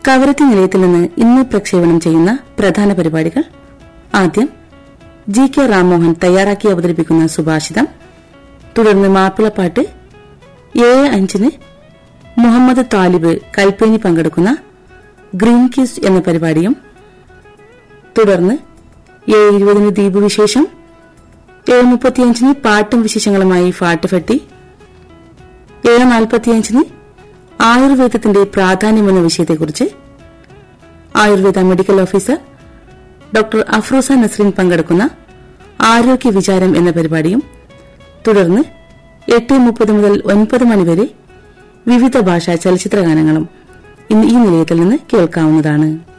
കവരത്തി നിലയത്തിൽ നിന്ന് ഇന്ന് പ്രക്ഷേപണം ചെയ്യുന്ന പ്രധാന പരിപാടികൾ ആദ്യം ജി കെ റാംമോഹൻ തയ്യാറാക്കി അവതരിപ്പിക്കുന്ന സുഭാഷിതം തുടർന്ന് മാപ്പിളപ്പാട്ട് ഏഴ് അഞ്ചിന് മുഹമ്മദ് താലിബ് കൽപ്പേനി പങ്കെടുക്കുന്ന ഗ്രീൻ കിസ് എന്ന പരിപാടിയും തുടർന്ന് ഏഴ് ഇരുപതിന് ദ്വീപ് വിശേഷം ഏഴ് മുപ്പത്തിയഞ്ചിന് പാട്ടും വിശേഷങ്ങളുമായി ഫാട്ടുഫട്ടി ഏഴ് നാൽപ്പത്തിയഞ്ചിന് ആയുർവേദത്തിന്റെ പ്രാധാന്യമെന്ന വിഷയത്തെക്കുറിച്ച് Ayurveda medical officer doctor Afroosa Nasreen പങ്കെടുക്കുന്ന ആരോഗ്യ വിചാരം എന്ന പരിപാടിയും തുടർന്ന് എട്ട് മുപ്പത് മുതൽ ഒൻപത് മണിവരെ വിവിധ ഭാഷാ ചലച്ചിത്ര ഗാനങ്ങളും ഇന്ന് ഈ നിലയത്തിൽ നിന്ന് കേൾക്കാവുന്നതാണ്